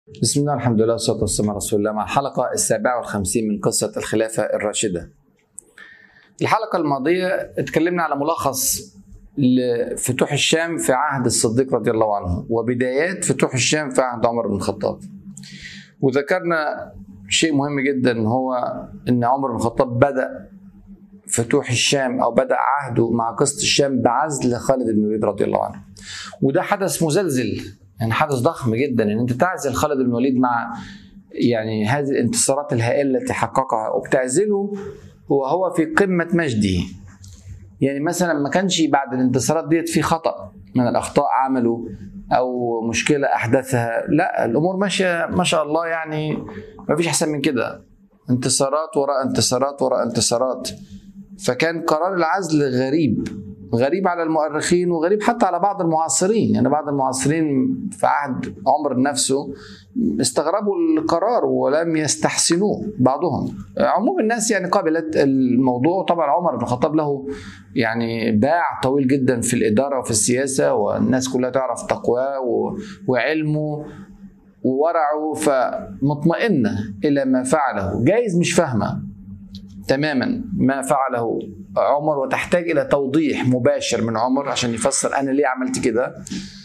بسم الله الحمد لله والصلاة والسلام على رسول الله مع الحلقة السابعة والخمسين من قصة الخلافة الراشدة الحلقة الماضية اتكلمنا على ملخص لفتوح الشام في عهد الصديق رضي الله عنه وبدايات فتوح الشام في عهد عمر بن الخطاب وذكرنا شيء مهم جدا هو ان عمر بن الخطاب بدأ فتوح الشام او بدأ عهده مع قصة الشام بعزل خالد بن الوليد رضي الله عنه وده حدث مزلزل يعني حدث ضخم جدا ان انت تعزل خالد بن الوليد مع يعني هذه الانتصارات الهائله التي حققها وبتعزله وهو في قمه مجده يعني مثلا ما كانش بعد الانتصارات ديت في خطا من الاخطاء عمله او مشكله احدثها لا الامور ماشيه ما شاء الله يعني ما فيش احسن من كده انتصارات وراء انتصارات وراء انتصارات فكان قرار العزل غريب غريب على المؤرخين وغريب حتى على بعض المعاصرين يعني بعض المعاصرين في عهد عمر نفسه استغربوا القرار ولم يستحسنوه بعضهم عموم الناس يعني قبلت الموضوع طبعا عمر بن الخطاب له يعني باع طويل جدا في الإدارة وفي السياسة والناس كلها تعرف تقواه وعلمه وورعه فمطمئنة إلى ما فعله جايز مش فاهمة تماما ما فعله عمر وتحتاج الى توضيح مباشر من عمر عشان يفسر انا ليه عملت كده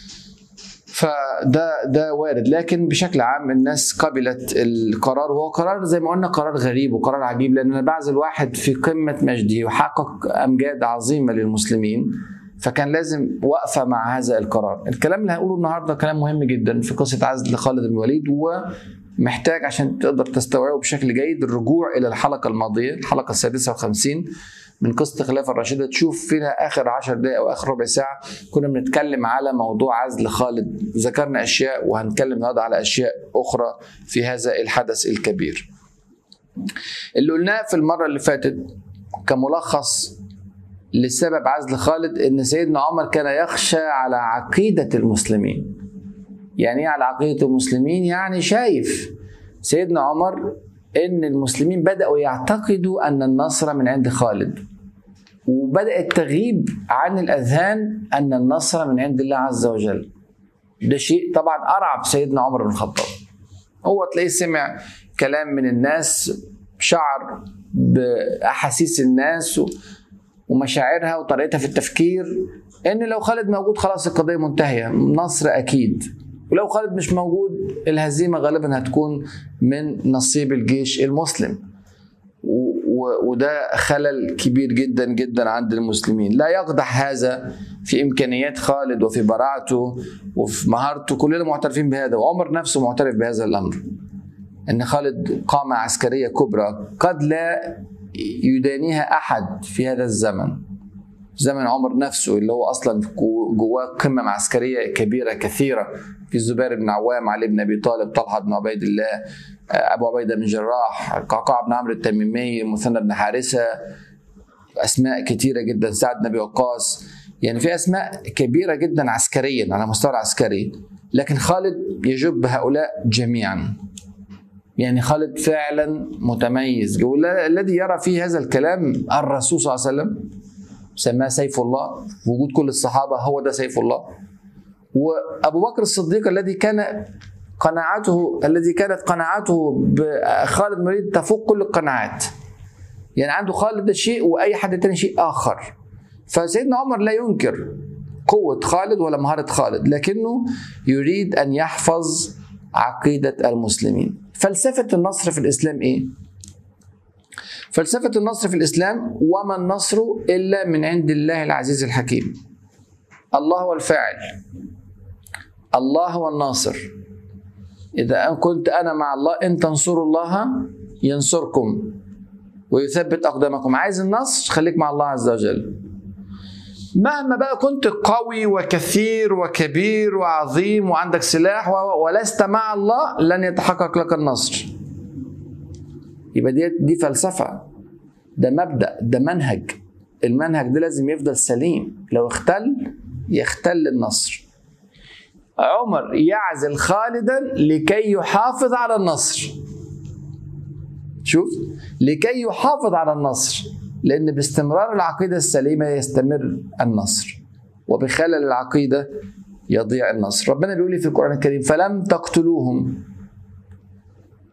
فده ده وارد لكن بشكل عام الناس قبلت القرار وهو قرار زي ما قلنا قرار غريب وقرار عجيب لان انا بعزل واحد في قمه مجده وحقق امجاد عظيمه للمسلمين فكان لازم وقفه مع هذا القرار الكلام اللي هقوله النهارده كلام مهم جدا في قصه عزل خالد بن الوليد ومحتاج عشان تقدر تستوعبه بشكل جيد الرجوع الى الحلقه الماضيه الحلقه السادسه والخمسين من قصه الخلافه الراشده تشوف فيها اخر 10 دقائق او اخر ربع ساعه كنا بنتكلم على موضوع عزل خالد ذكرنا اشياء وهنتكلم النهارده على اشياء اخرى في هذا الحدث الكبير. اللي قلناه في المره اللي فاتت كملخص لسبب عزل خالد ان سيدنا عمر كان يخشى على عقيده المسلمين. يعني ايه على عقيده المسلمين؟ يعني شايف سيدنا عمر ان المسلمين بداوا يعتقدوا ان النصر من عند خالد وبدات تغيب عن الاذهان ان النصر من عند الله عز وجل ده شيء طبعا ارعب سيدنا عمر بن الخطاب هو تلاقيه سمع كلام من الناس شعر باحاسيس الناس ومشاعرها وطريقتها في التفكير ان لو خالد موجود خلاص القضيه منتهيه نصر اكيد ولو خالد مش موجود الهزيمة غالبا هتكون من نصيب الجيش المسلم وده خلل كبير جدا جدا عند المسلمين لا يقدح هذا في إمكانيات خالد وفي براعته وفي مهارته كلنا معترفين بهذا وعمر نفسه معترف بهذا الأمر أن خالد قامة عسكرية كبرى قد لا يدانيها أحد في هذا الزمن زمن عمر نفسه اللي هو اصلا جواه قمه عسكريه كبيره كثيره في الزبير بن عوام علي بن ابي طالب طلحه بن عبيد الله ابو عبيده بن جراح قعقاع بن عمرو التميمي مثنى بن حارثه اسماء كثيره جدا سعد بن ابي وقاص يعني في اسماء كبيره جدا عسكريا على مستوى العسكري لكن خالد يجب هؤلاء جميعا يعني خالد فعلا متميز الذي يرى في هذا الكلام الرسول صلى الله عليه وسلم سماه سيف الله وجود كل الصحابة هو ده سيف الله وأبو بكر الصديق الذي كان قناعته الذي كانت قناعته بخالد مريد تفوق كل القناعات يعني عنده خالد ده شيء وأي حد تاني شيء آخر فسيدنا عمر لا ينكر قوة خالد ولا مهارة خالد لكنه يريد أن يحفظ عقيدة المسلمين فلسفة النصر في الإسلام إيه؟ فلسفة النصر في الإسلام وما النصر إلا من عند الله العزيز الحكيم الله هو الفاعل الله هو الناصر إذا كنت أنا مع الله إن تنصروا الله ينصركم ويثبت أقدامكم عايز النصر خليك مع الله عز وجل مهما بقى كنت قوي وكثير وكبير وعظيم وعندك سلاح ولست مع الله لن يتحقق لك النصر يبقى دي دي فلسفه ده مبدا ده منهج المنهج ده لازم يفضل سليم لو اختل يختل النصر عمر يعزل خالدا لكي يحافظ على النصر شوف لكي يحافظ على النصر لان باستمرار العقيده السليمه يستمر النصر وبخلل العقيده يضيع النصر ربنا بيقول لي في القران الكريم فلم تقتلوهم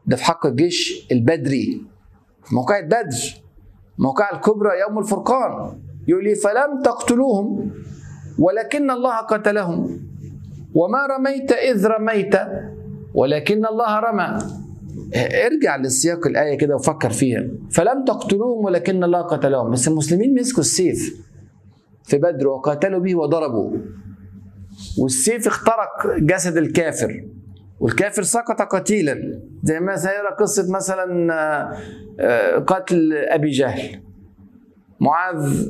ده في حق الجيش البدري في موقع بدر موقع الكبرى يوم الفرقان يقول لي فلم تقتلوهم ولكن الله قتلهم وما رميت إذ رميت ولكن الله رمى ارجع للسياق الآية كده وفكر فيها فلم تقتلوهم ولكن الله قتلهم بس المسلمين مسكوا السيف في بدر وقاتلوا به وضربوا والسيف اخترق جسد الكافر والكافر سقط قتيلا زي ما سيرى قصة مثلا قتل أبي جهل معاذ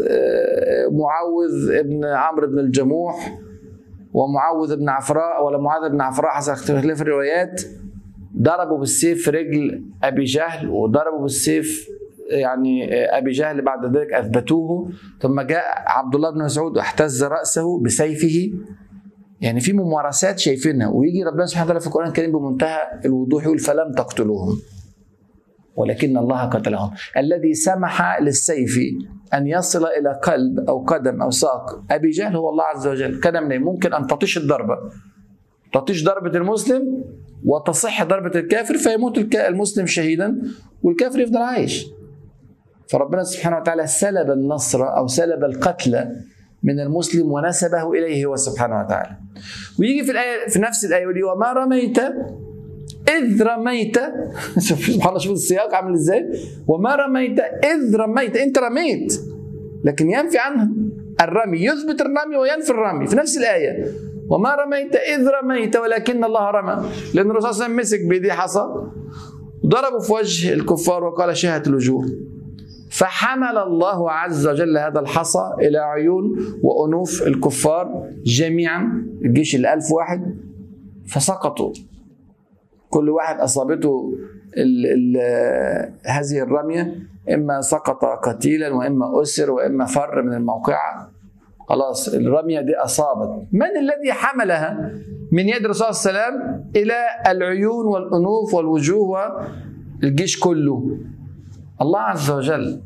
معوذ ابن عمرو بن الجموح ومعوذ بن عفراء ولا معاذ بن عفراء حسب اختلاف الروايات ضربوا بالسيف في رجل ابي جهل وضربوا بالسيف يعني ابي جهل بعد ذلك اثبتوه ثم جاء عبد الله بن مسعود واحتز راسه بسيفه يعني في ممارسات شايفينها ويجي ربنا سبحانه وتعالى في القران الكريم بمنتهى الوضوح يقول فلم تقتلوهم ولكن الله قتلهم الذي سمح للسيف ان يصل الى قلب او قدم او ساق ابي جهل هو الله عز وجل كان من ممكن ان تطيش الضربه تطيش ضربه المسلم وتصح ضربه الكافر فيموت المسلم شهيدا والكافر يفضل عايش فربنا سبحانه وتعالى سلب النصر او سلب القتل من المسلم ونسبه اليه هو سبحانه وتعالى ويجي في الايه في نفس الايه يقول وما رميت إذ رميت سبحان الله شوف السياق عامل ازاي وما رميت إذ رميت أنت رميت لكن ينفي عنه الرمي يثبت الرمي وينفي الرمي في نفس الآية وما رميت إذ رميت ولكن الله رمى لأن الرسول صلى الله عليه وسلم مسك بيديه حصى ضربه في وجه الكفار وقال شهت الوجوه فحمل الله عز وجل هذا الحصى إلى عيون وأنوف الكفار جميعا الجيش الألف واحد فسقطوا كل واحد اصابته ال ال هذه الرميه اما سقط قتيلا واما اسر واما فر من الموقعه خلاص الرميه دي اصابت من الذي حملها من يد الرسول صلى الله عليه وسلم الى العيون والانوف والوجوه والجيش كله الله عز وجل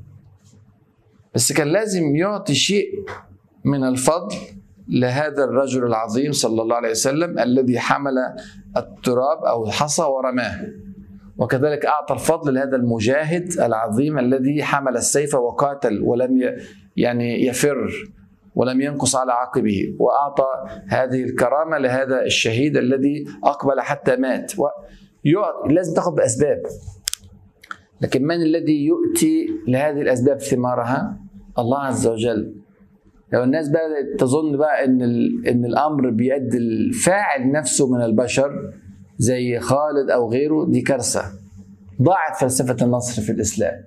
بس كان لازم يعطي شيء من الفضل لهذا الرجل العظيم صلى الله عليه وسلم الذي حمل التراب او الحصى ورماه وكذلك اعطى الفضل لهذا المجاهد العظيم الذي حمل السيف وقاتل ولم يعني يفر ولم ينقص على عقبه واعطى هذه الكرامه لهذا الشهيد الذي اقبل حتى مات لازم تاخذ باسباب لكن من الذي يؤتي لهذه الاسباب ثمارها؟ الله عز وجل لو الناس بدات تظن بقى ان ان الامر بيد الفاعل نفسه من البشر زي خالد او غيره دي كارثه ضاعت فلسفه النصر في الاسلام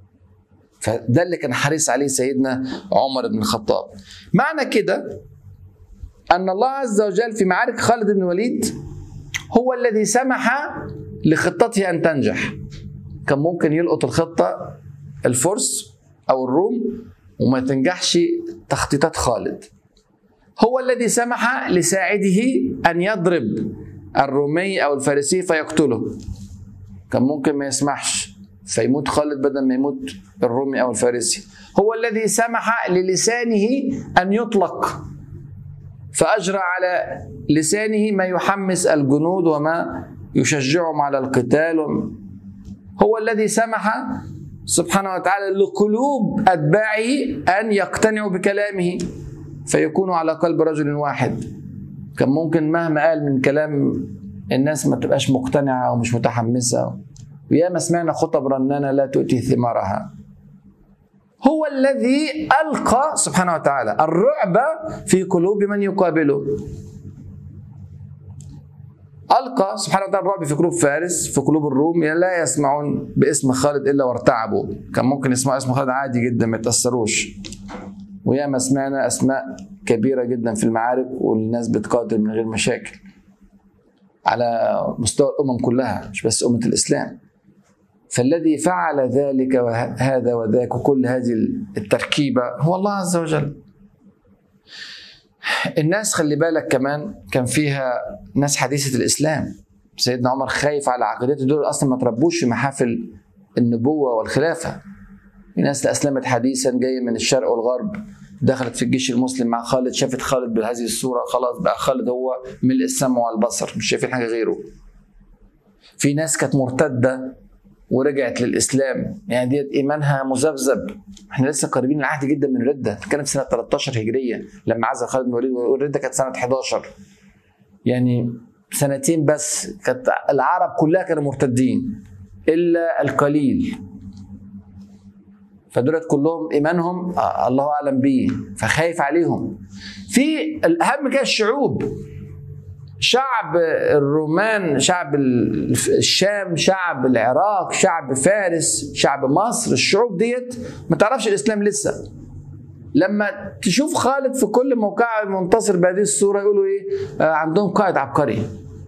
فده اللي كان حريص عليه سيدنا عمر بن الخطاب معنى كده ان الله عز وجل في معارك خالد بن الوليد هو الذي سمح لخطته ان تنجح كان ممكن يلقط الخطه الفرس او الروم وما تنجحش تخطيطات خالد هو الذي سمح لساعده ان يضرب الرومي او الفارسي فيقتله كان ممكن ما يسمحش فيموت خالد بدل ما يموت الرومي او الفارسي هو الذي سمح للسانه ان يطلق فاجرى على لسانه ما يحمس الجنود وما يشجعهم على القتال هو الذي سمح سبحانه وتعالى لقلوب أتباعه أن يقتنعوا بكلامه فيكونوا على قلب رجل واحد كان ممكن مهما قال من كلام الناس ما تبقاش مقتنعة أو مش متحمسة وياما سمعنا خطب رنانة لا تؤتي ثمارها هو الذي ألقى سبحانه وتعالى الرعب في قلوب من يقابله ألقى سبحانه وتعالى الرعب في قلوب فارس في قلوب الروم يعني لا يسمعون باسم خالد إلا وارتعبوا كان ممكن يسمعوا اسم خالد عادي جدا ما يتأثروش وياما سمعنا أسماء كبيرة جدا في المعارك والناس بتقاتل من غير مشاكل على مستوى الأمم كلها مش بس أمة الإسلام فالذي فعل ذلك وهذا وذاك وكل هذه التركيبة هو الله عز وجل الناس خلي بالك كمان كان فيها ناس حديثة الإسلام سيدنا عمر خايف على عقيدته دول أصلا ما تربوش في محافل النبوة والخلافة في ناس أسلمت حديثا جاية من الشرق والغرب دخلت في الجيش المسلم مع خالد شافت خالد بهذه الصورة خلاص بقى خالد هو ملء السمع والبصر مش شايفين حاجة غيره في ناس كانت مرتده ورجعت للاسلام يعني ديت ايمانها مذبذب احنا لسه قريبين العهد جدا من الرده كانت سنه 13 هجريه لما عزل خالد بن الوليد والرده كانت سنه 11 يعني سنتين بس كانت العرب كلها كانوا مرتدين الا القليل فدولت كلهم ايمانهم آه الله اعلم بيه فخايف عليهم في الاهم كده الشعوب شعب الرومان شعب الشام شعب العراق شعب فارس شعب مصر الشعوب ديت ما تعرفش الاسلام لسه لما تشوف خالد في كل موقع منتصر بهذه الصوره يقولوا ايه آه عندهم قائد عبقري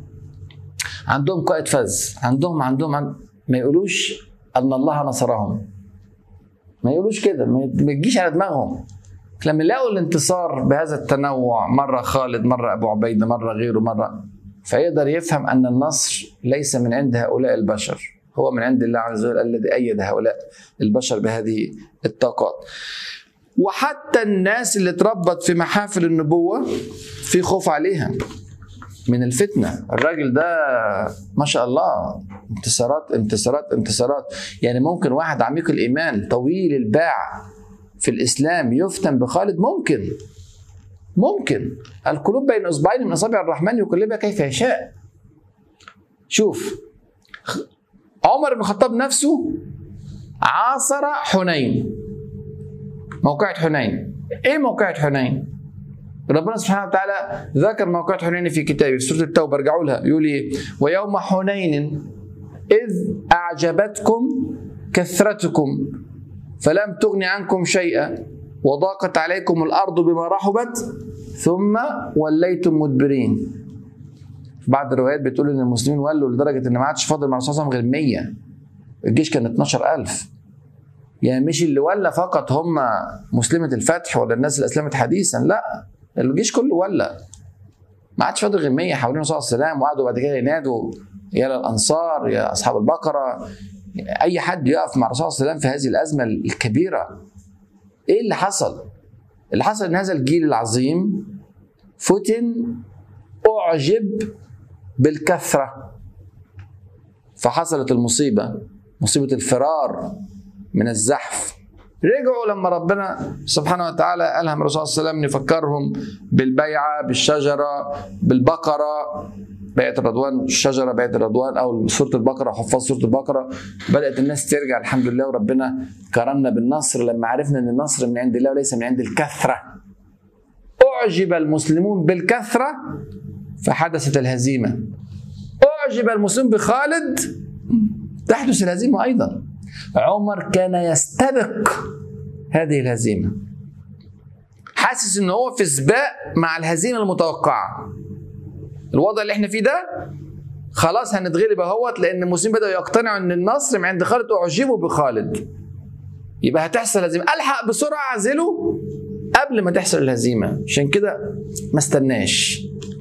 عندهم قائد فز عندهم عندهم عند... ما يقولوش ان الله نصرهم ما يقولوش كده ما تجيش على دماغهم لما يلاقوا الانتصار بهذا التنوع مرة خالد مرة أبو عبيدة مرة غيره مرة فيقدر يفهم أن النصر ليس من عند هؤلاء البشر هو من عند الله عز وجل الذي أيد هؤلاء البشر بهذه الطاقات وحتى الناس اللي اتربت في محافل النبوة في خوف عليها من الفتنة الراجل ده ما شاء الله انتصارات انتصارات انتصارات يعني ممكن واحد عميق الإيمان طويل الباع في الإسلام يفتن بخالد ممكن ممكن القلوب بين إصبعين من أصابع الرحمن يقلبها كيف يشاء شوف عمر بن الخطاب نفسه عاصر حنين موقعة حنين ايه موقعة حنين ربنا سبحانه وتعالى ذكر موقعة حنين في كتابه في سورة التوبة ارجعوا لها يقول ايه ويوم حنين إذ أعجبتكم كثرتكم فلم تغن عنكم شيئا وضاقت عليكم الأرض بما رحبت ثم وليتم مدبرين بعض الروايات بتقول ان المسلمين ولوا لدرجه ان ما عادش فاضل مع الرسول غير 100 الجيش كان 12000 يعني مش اللي ولا فقط هم مسلمه الفتح ولا الناس اللي اسلمت حديثا لا الجيش كله ولا ما عادش فاضل غير 100 حوالين الرسول صلى الله عليه وسلم وقعدوا بعد كده ينادوا يا للانصار يا اصحاب البقره اي حد يقف مع الرسول صلى الله عليه وسلم في هذه الازمه الكبيره ايه اللي حصل؟ اللي حصل ان هذا الجيل العظيم فتن اعجب بالكثره فحصلت المصيبه مصيبه الفرار من الزحف رجعوا لما ربنا سبحانه وتعالى ألهم الرسول صلى الله عليه وسلم نفكرهم بالبيعة بالشجرة بالبقرة بيعة الرضوان الشجرة بيعة الرضوان أو سورة البقرة حفاظ سورة البقرة بدأت الناس ترجع الحمد لله وربنا كرمنا بالنصر لما عرفنا أن النصر من عند الله وليس من عند الكثرة أعجب المسلمون بالكثرة فحدثت الهزيمة أعجب المسلمون بخالد تحدث الهزيمة أيضا عمر كان يستبق هذه الهزيمة حاسس ان هو في سباق مع الهزيمة المتوقعة الوضع اللي احنا فيه ده خلاص هنتغلب اهوت لان المسلمين بدأوا يقتنعوا ان النصر من عند خالد اعجبوا بخالد يبقى هتحصل هزيمة الحق بسرعة اعزله قبل ما تحصل الهزيمة عشان كده ما استناش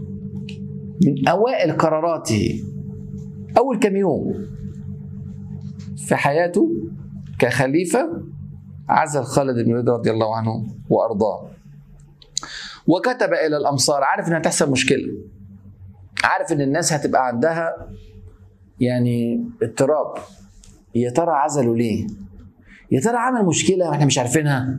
من اوائل قراراته اول كام يوم في حياته كخليفة عزل خالد بن الوليد رضي الله عنه وأرضاه وكتب إلى الأمصار عارف إنها تحصل مشكلة عارف إن الناس هتبقى عندها يعني اضطراب يا ترى عزلوا ليه؟ يا ترى عمل مشكلة واحنا مش عارفينها؟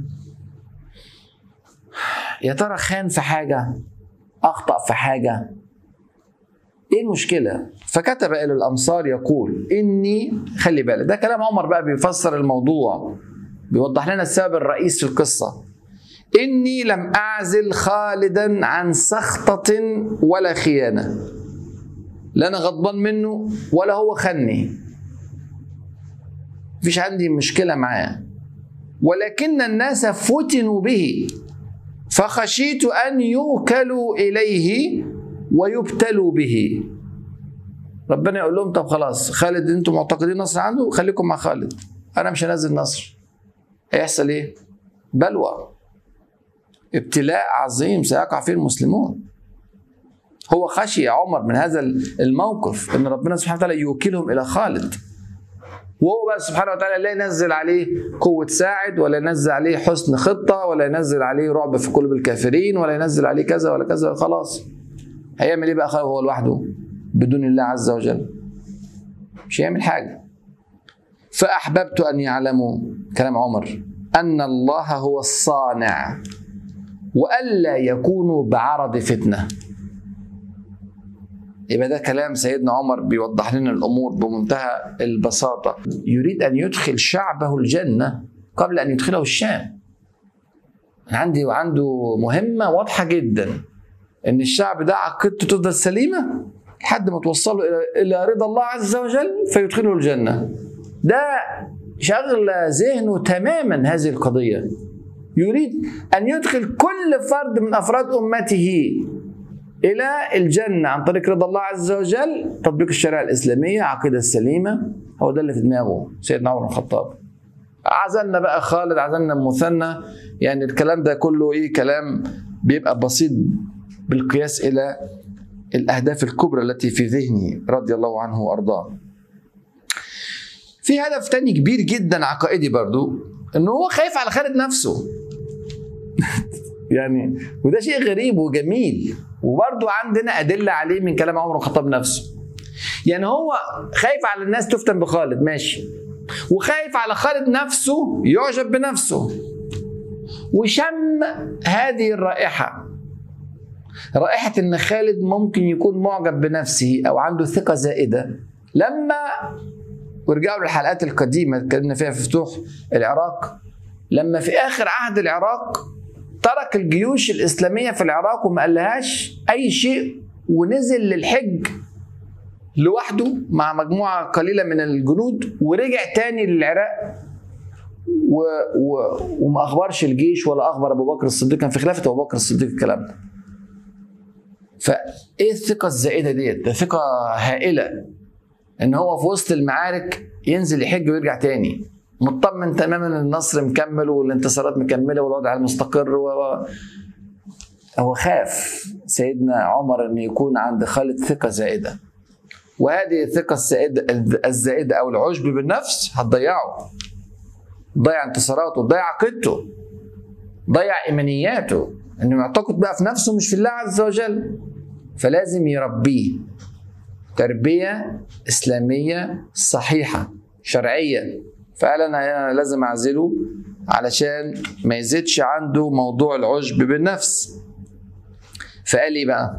يا ترى خان في حاجة؟ أخطأ في حاجة؟ ايه المشكله فكتب الى الامصار يقول اني خلي بالك ده كلام عمر بقى بيفسر الموضوع بيوضح لنا السبب الرئيس في القصه اني لم اعزل خالدا عن سخطه ولا خيانه لا انا غضبان منه ولا هو خني مفيش عندي مشكله معاه ولكن الناس فتنوا به فخشيت ان يوكلوا اليه ويبتلوا به ربنا يقول لهم طب خلاص خالد انتم معتقدين نصر عنده خليكم مع خالد انا مش هنزل نصر هيحصل ايه بلوى ابتلاء عظيم سيقع فيه المسلمون هو خشي عمر من هذا الموقف ان ربنا سبحانه وتعالى يوكلهم الى خالد وهو بقى سبحانه وتعالى لا ينزل عليه قوة ساعد ولا ينزل عليه حسن خطة ولا ينزل عليه رعب في قلوب الكافرين ولا ينزل عليه كذا ولا كذا خلاص هيعمل ايه بقى هو لوحده بدون الله عز وجل مش هيعمل حاجه فاحببت ان يعلموا كلام عمر ان الله هو الصانع والا يكونوا بعرض فتنه يبقى ده كلام سيدنا عمر بيوضح لنا الامور بمنتهى البساطه يريد ان يدخل شعبه الجنه قبل ان يدخله الشام عندي وعنده مهمه واضحه جدا ان الشعب ده عقيدته تفضل سليمه لحد ما توصله الى الى رضا الله عز وجل فيدخله الجنه ده شغل ذهنه تماما هذه القضيه يريد ان يدخل كل فرد من افراد امته الى الجنه عن طريق رضا الله عز وجل تطبيق الشريعه الاسلاميه عقيده السليمه هو ده اللي في دماغه سيدنا عمر بن الخطاب عزلنا بقى خالد عزلنا مثنى يعني الكلام ده كله ايه كلام بيبقى بسيط بالقياس الى الاهداف الكبرى التي في ذهنه رضي الله عنه وارضاه في هدف تاني كبير جدا عقائدي برضو انه هو خايف على خالد نفسه يعني وده شيء غريب وجميل وبرضو عندنا ادله عليه من كلام عمر بن الخطاب نفسه يعني هو خايف على الناس تفتن بخالد ماشي وخايف على خالد نفسه يعجب بنفسه وشم هذه الرائحه رائحه ان خالد ممكن يكون معجب بنفسه او عنده ثقه زائده لما ورجعوا للحلقات القديمه اتكلمنا فيها في فتوح العراق لما في اخر عهد العراق ترك الجيوش الاسلاميه في العراق وما قالهاش اي شيء ونزل للحج لوحده مع مجموعه قليله من الجنود ورجع تاني للعراق و... و... وما اخبرش الجيش ولا اخبر ابو بكر الصديق كان في خلافه ابو بكر الصديق الكلام ده فايه الثقه الزائده ديت ده ثقه هائله ان هو في وسط المعارك ينزل يحج ويرجع تاني مطمن تماما ان النصر مكمل والانتصارات مكمله والوضع المستقر و... هو خاف سيدنا عمر ان يكون عند خالد ثقه زائده وهذه الثقه الزائده الزائده او العجب بالنفس هتضيعه ضيع انتصاراته ضيع عقيدته ضيع ايمانياته انه معتقد بقى في نفسه مش في الله عز وجل فلازم يربيه تربيه اسلاميه صحيحه شرعيه فقال انا انا لازم اعزله علشان ما يزيدش عنده موضوع العجب بالنفس فقال لي بقى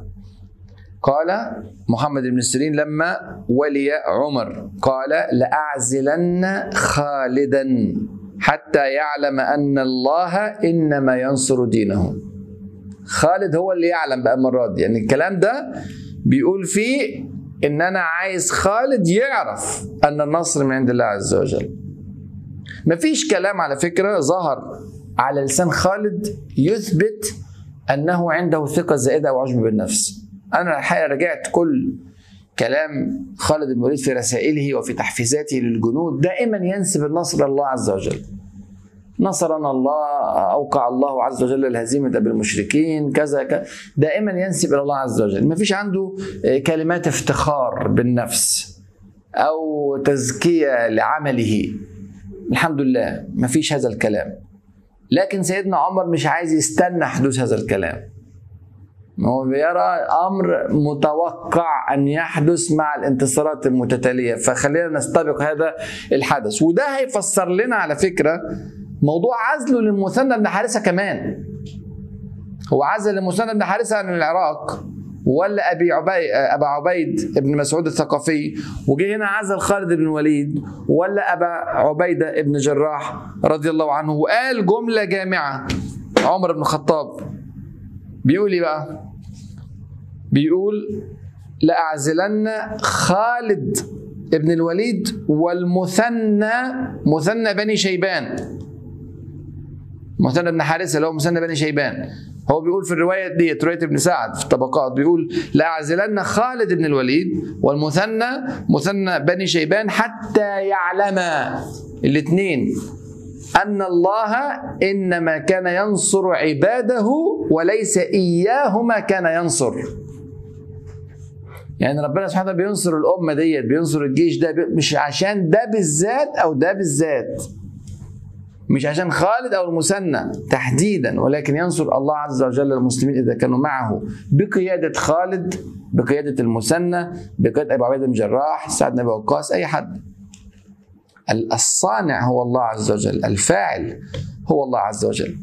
قال محمد بن سيرين لما ولي عمر قال لأعزلن خالدا حتى يعلم أن الله إنما ينصر دينه خالد هو اللي يعلم بقى المرة دي يعني الكلام ده بيقول فيه إن أنا عايز خالد يعرف أن النصر من عند الله عز وجل مفيش كلام على فكرة ظهر على لسان خالد يثبت أنه عنده ثقة زائدة أو عجب بالنفس أنا الحقيقة رجعت كل كلام خالد بن الوليد في رسائله وفي تحفيزاته للجنود دائما ينسب النصر لله عز وجل نصرنا الله اوقع الله عز وجل الهزيمه بالمشركين كذا كذا دائما ينسب الى الله عز وجل ما فيش عنده كلمات افتخار بالنفس او تزكيه لعمله الحمد لله ما فيش هذا الكلام لكن سيدنا عمر مش عايز يستنى حدوث هذا الكلام هو بيرى امر متوقع ان يحدث مع الانتصارات المتتاليه فخلينا نستبق هذا الحدث وده هيفسر لنا على فكره موضوع عزله للمثنى بن حارثه كمان هو عزل المثنى بن حارثه عن العراق ولا ابي عبيد ابا عبيد بن مسعود الثقفي وجه هنا عزل خالد بن الوليد ولا ابا عبيده بن جراح رضي الله عنه وقال جمله جامعه عمر بن الخطاب بيقول ايه بقى؟ بيقول لأعزلن خالد ابن الوليد والمثنى مثنى بني شيبان مثنى بن حارثة اللي هو مثنى بني شيبان هو بيقول في الرواية دي رواية ابن سعد في الطبقات بيقول لأعزلن خالد بن الوليد والمثنى مثنى بني شيبان حتى يعلم الاثنين أن الله إنما كان ينصر عباده وليس إياهما كان ينصر يعني ربنا سبحانه وتعالى بينصر الأمة ديت بينصر الجيش ده مش عشان ده بالذات أو ده بالذات مش عشان خالد او المثنى تحديدا ولكن ينصر الله عز وجل المسلمين اذا كانوا معه بقياده خالد بقياده المثنى بقياده ابو عبيده بن جراح سعد بن ابي وقاص اي حد الصانع هو الله عز وجل الفاعل هو الله عز وجل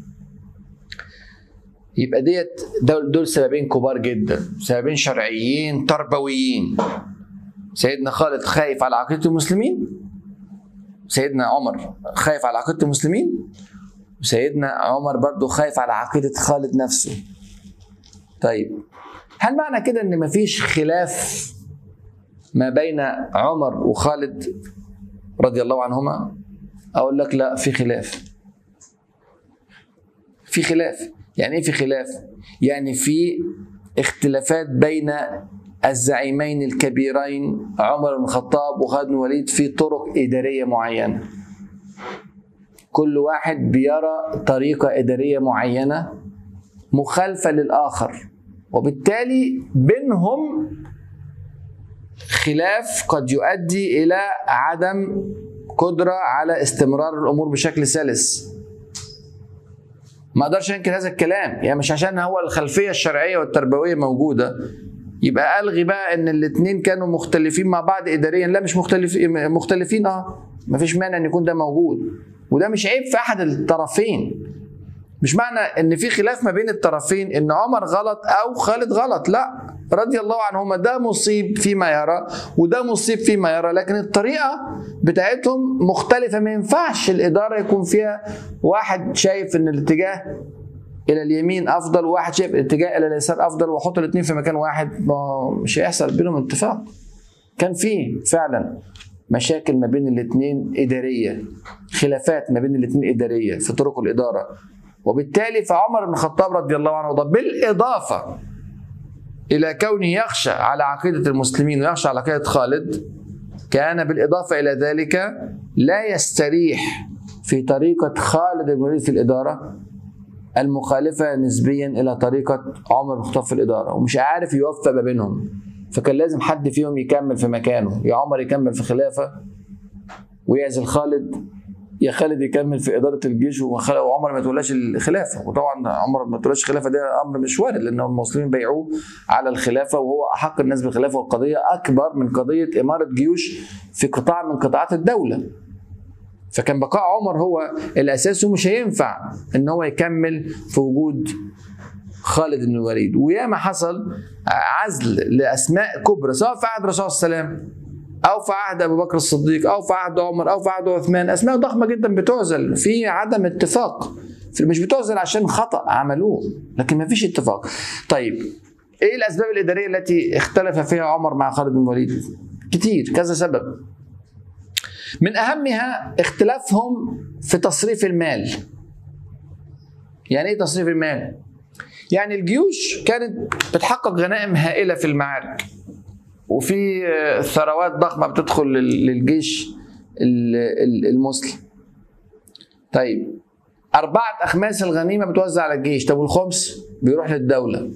يبقى ديت دول, دول سببين كبار جدا سببين شرعيين تربويين سيدنا خالد خايف على عقيده المسلمين سيدنا عمر خايف على عقيده المسلمين وسيدنا عمر برضه خايف على عقيده خالد نفسه طيب هل معنى كده ان مفيش خلاف ما بين عمر وخالد رضي الله عنهما اقول لك لا في خلاف في خلاف يعني ايه في خلاف يعني في اختلافات بين الزعيمين الكبيرين عمر بن الخطاب وخالد بن الوليد في طرق اداريه معينه كل واحد بيرى طريقه اداريه معينه مخالفه للاخر وبالتالي بينهم خلاف قد يؤدي الى عدم قدره على استمرار الامور بشكل سلس ما اقدرش انكر هذا الكلام يعني مش عشان هو الخلفيه الشرعيه والتربويه موجوده يبقى الغي بقى ان الاثنين كانوا مختلفين مع بعض اداريا لا مش مختلفين مختلفين اه مفيش مانع ان يكون ده موجود وده مش عيب في احد الطرفين مش معنى ان في خلاف ما بين الطرفين ان عمر غلط او خالد غلط لا رضي الله عنهما ده مصيب فيما يرى وده مصيب فيما يرى لكن الطريقه بتاعتهم مختلفه ما ينفعش الاداره يكون فيها واحد شايف ان الاتجاه الى اليمين افضل وواحد شايف الاتجاه الى اليسار افضل واحط الاثنين في مكان واحد ما مش هيحصل بينهم اتفاق كان في فعلا مشاكل ما بين الاثنين اداريه خلافات ما بين الاثنين اداريه في طرق الاداره وبالتالي فعمر بن الخطاب رضي الله عنه وارضاه بالاضافه الى كونه يخشى على عقيده المسلمين ويخشى على عقيده خالد كان بالاضافه الى ذلك لا يستريح في طريقه خالد بن الوليد في الاداره المخالفه نسبيا الى طريقه عمر بن الخطاب في الاداره ومش عارف يوفق ما بينهم فكان لازم حد فيهم يكمل في مكانه يا عمر يكمل في خلافه ويعزل خالد يا خالد يكمل في اداره الجيش وعمر ما تولاش الخلافه وطبعا عمر ما تولاش الخلافه ده امر مش وارد لان المسلمين بيعوه على الخلافه وهو احق الناس بالخلافه والقضيه اكبر من قضيه اماره جيوش في قطاع من قطاعات الدوله فكان بقاء عمر هو الاساس ومش هينفع ان هو يكمل في وجود خالد بن الوليد وياما حصل عزل لاسماء كبرى سواء في عهد الرسول صلى الله عليه وسلم او في عهد ابو بكر الصديق او في عهد عمر او في عهد عثمان اسماء ضخمه جدا بتعزل في عدم اتفاق مش بتعزل عشان خطا عملوه لكن ما فيش اتفاق طيب ايه الاسباب الاداريه التي اختلف فيها عمر مع خالد بن الوليد كتير كذا سبب من اهمها اختلافهم في تصريف المال يعني ايه تصريف المال يعني الجيوش كانت بتحقق غنائم هائله في المعارك وفي ثروات ضخمه بتدخل للجيش المسلم طيب أربعة أخماس الغنيمة بتوزع على الجيش طب والخمس بيروح للدولة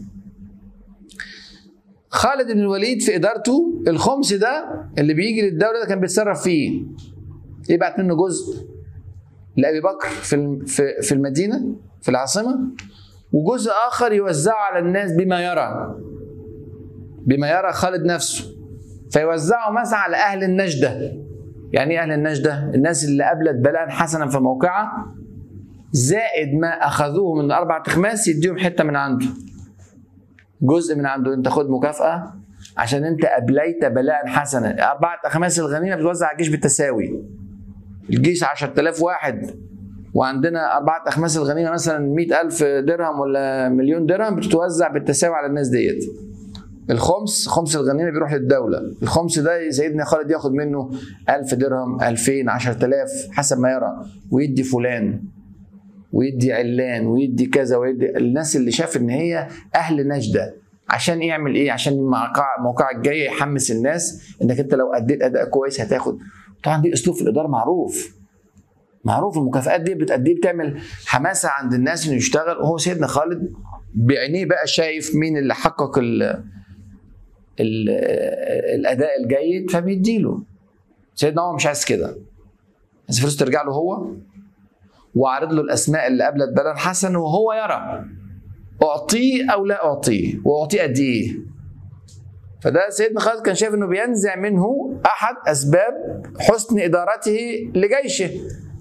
خالد بن الوليد في إدارته الخمس ده اللي بيجي للدولة ده كان بيتصرف فيه يبعت منه جزء لأبي بكر في في المدينة في العاصمة وجزء آخر يوزعه على الناس بما يرى بما يرى خالد نفسه فيوزعه مثلا على اهل النجده يعني ايه اهل النجده الناس اللي قابلت بلاء حسنا في موقعها زائد ما اخذوه من اربع اخماس يديهم حته من عنده جزء من عنده انت خد مكافاه عشان انت ابليت بلاء حسنا اربعه اخماس الغنيمه بتوزع على الجيش بالتساوي الجيش 10000 واحد وعندنا أربعة أخماس الغنيمة مثلا مئة ألف درهم ولا مليون درهم بتتوزع بالتساوي على الناس ديت الخمس خمس الغنيمه بيروح للدوله الخمس ده سيدنا خالد ياخد منه ألف درهم ألفين عشرة آلاف حسب ما يرى ويدي فلان ويدي علان ويدي كذا ويدي الناس اللي شاف ان هي اهل نجده عشان يعمل ايه عشان الموقع موقع الجاي يحمس الناس انك انت لو اديت اداء كويس هتاخد طبعا دي اسلوب في الاداره معروف معروف المكافآت دي بتأديه بتعمل حماسه عند الناس انه يشتغل وهو سيدنا خالد بعينيه بقى شايف مين اللي حقق الاداء الجيد فبيديله سيدنا عمر مش عايز كده بس فلوس ترجع له هو واعرض له الاسماء اللي قابلت بلاء حسن وهو يرى اعطيه او لا اعطيه واعطيه قد ايه فده سيدنا خالد كان شايف انه بينزع منه احد اسباب حسن ادارته لجيشه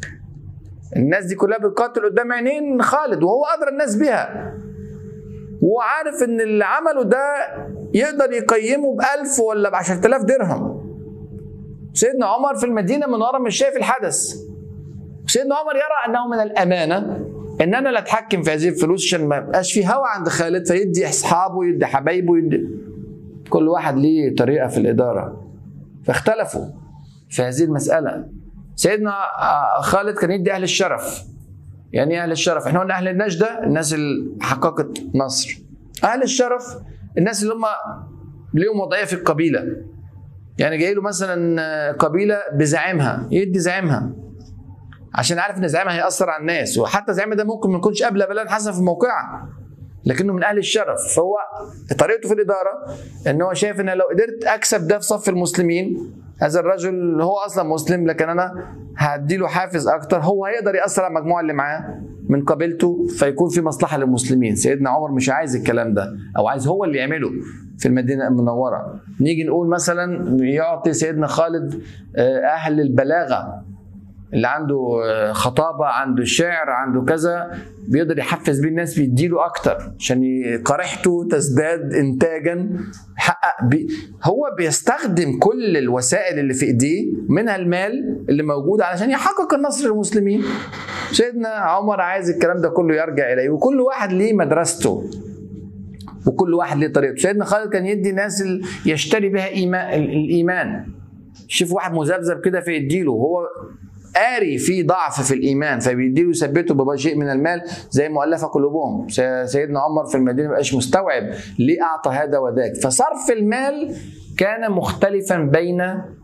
الناس دي كلها بتقاتل قدام عينين خالد وهو ادرى الناس بها وهو عارف ان اللي عمله ده يقدر يقيمه ب 1000 ولا ب 10000 درهم سيدنا عمر في المدينه من ورا مش شايف الحدث سيدنا عمر يرى انه من الامانه ان انا لا اتحكم في هذه الفلوس عشان ما يبقاش في هوى عند خالد فيدي اصحابه يدي حبايبه يدي كل واحد ليه طريقه في الاداره فاختلفوا في هذه المساله سيدنا خالد كان يدي اهل الشرف يعني ايه اهل الشرف احنا قلنا اهل النجده الناس اللي حققت نصر اهل الشرف الناس اللي هم ليهم وضعيه في القبيله يعني جاي له مثلا قبيله بزعيمها يدي زعيمها عشان عارف ان زعيمها هيأثر على الناس وحتى زعيمها ده ممكن ما يكونش قبل بلد حسن في موقعها لكنه من اهل الشرف فهو طريقته في الاداره ان هو شايف ان لو قدرت اكسب ده في صف المسلمين هذا الرجل هو اصلا مسلم لكن انا هدي له حافز اكتر هو هيقدر ياثر على المجموعه اللي معاه من قبيلته فيكون في مصلحه للمسلمين سيدنا عمر مش عايز الكلام ده او عايز هو اللي يعمله في المدينه المنوره نيجي نقول مثلا يعطي سيدنا خالد اهل البلاغه اللي عنده خطابه عنده شعر عنده كذا بيقدر يحفز بيه الناس بيديله اكتر عشان قريحته تزداد انتاجا يحقق بي هو بيستخدم كل الوسائل اللي في ايديه منها المال اللي موجود علشان يحقق النصر للمسلمين سيدنا عمر عايز الكلام ده كله يرجع اليه وكل واحد ليه مدرسته وكل واحد ليه طريقته سيدنا خالد كان يدي ناس يشتري بها إيمان الايمان شوف واحد مذبذب كده فيديله وهو قاري في ضعف في الايمان فبيديله يثبته بشيء من المال زي مؤلفه قلوبهم سيدنا عمر في المدينه مبقاش مستوعب ليه اعطى هذا وذاك فصرف المال كان مختلفا بين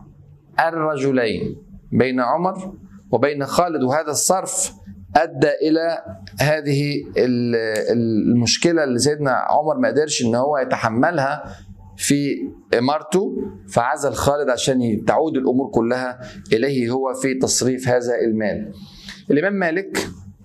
الرجلين بين عمر وبين خالد وهذا الصرف ادى الى هذه المشكله اللي سيدنا عمر ما قدرش ان هو يتحملها في امارته فعزل خالد عشان تعود الامور كلها اليه هو في تصريف هذا المال. الامام مالك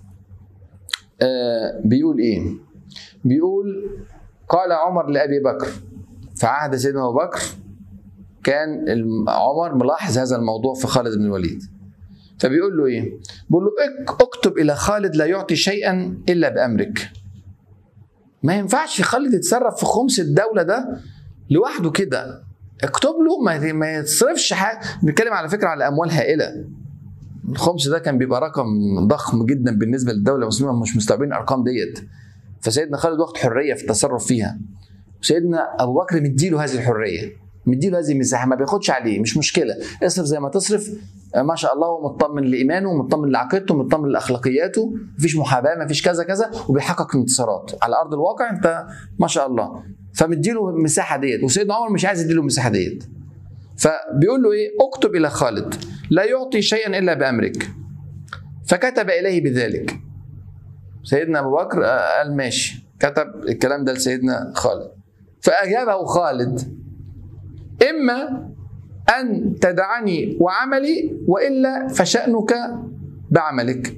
بيقول ايه؟ بيقول قال عمر لابي بكر في عهد سيدنا ابو بكر كان عمر ملاحظ هذا الموضوع في خالد بن الوليد. فبيقول له ايه؟ بيقول له اكتب الى خالد لا يعطي شيئا الا بامرك. ما ينفعش خالد يتصرف في خمس الدوله ده لوحده كده اكتب له ما ما يتصرفش حاجه بنتكلم على فكره على اموال هائله الخمس ده كان بيبقى رقم ضخم جدا بالنسبه للدوله المسلمه مش مستوعبين الارقام ديت فسيدنا خالد واخد حريه في التصرف فيها وسيدنا ابو بكر مديله هذه الحريه مديله هذه المساحه ما بياخدش عليه مش مشكله اصرف زي ما تصرف ما شاء الله هو مطمن لايمانه ومطمن لعقيدته ومطمن لاخلاقياته مفيش محاباه مفيش كذا كذا وبيحقق انتصارات على ارض الواقع انت ما شاء الله فمديله المساحه ديت وسيدنا عمر مش عايز يديله المساحه ديت فبيقول له ايه اكتب الى خالد لا يعطي شيئا الا بامرك فكتب اليه بذلك سيدنا ابو بكر قال ماشي كتب الكلام ده لسيدنا خالد فاجابه خالد اما ان تدعني وعملي والا فشانك بعملك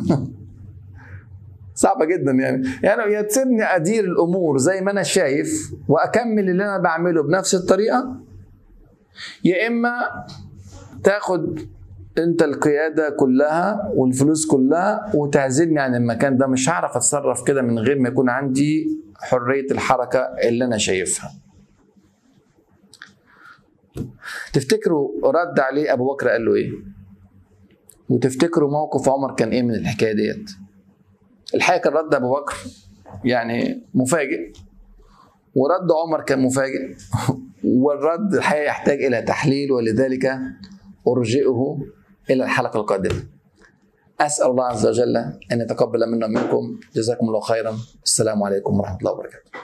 صعبة جدا يعني يعني يا تسيبني أدير الأمور زي ما أنا شايف وأكمل اللي أنا بعمله بنفس الطريقة يا إما تاخد أنت القيادة كلها والفلوس كلها وتعزلني عن المكان ده مش هعرف أتصرف كده من غير ما يكون عندي حرية الحركة اللي أنا شايفها تفتكروا رد عليه أبو بكر قال له إيه وتفتكروا موقف عمر كان إيه من الحكاية ديت الحقيقه كان رد ابو بكر يعني مفاجئ ورد عمر كان مفاجئ والرد الحقيقه يحتاج الى تحليل ولذلك ارجئه الى الحلقه القادمه. اسال الله عز وجل ان يتقبل منا ومنكم جزاكم الله خيرا السلام عليكم ورحمه الله وبركاته.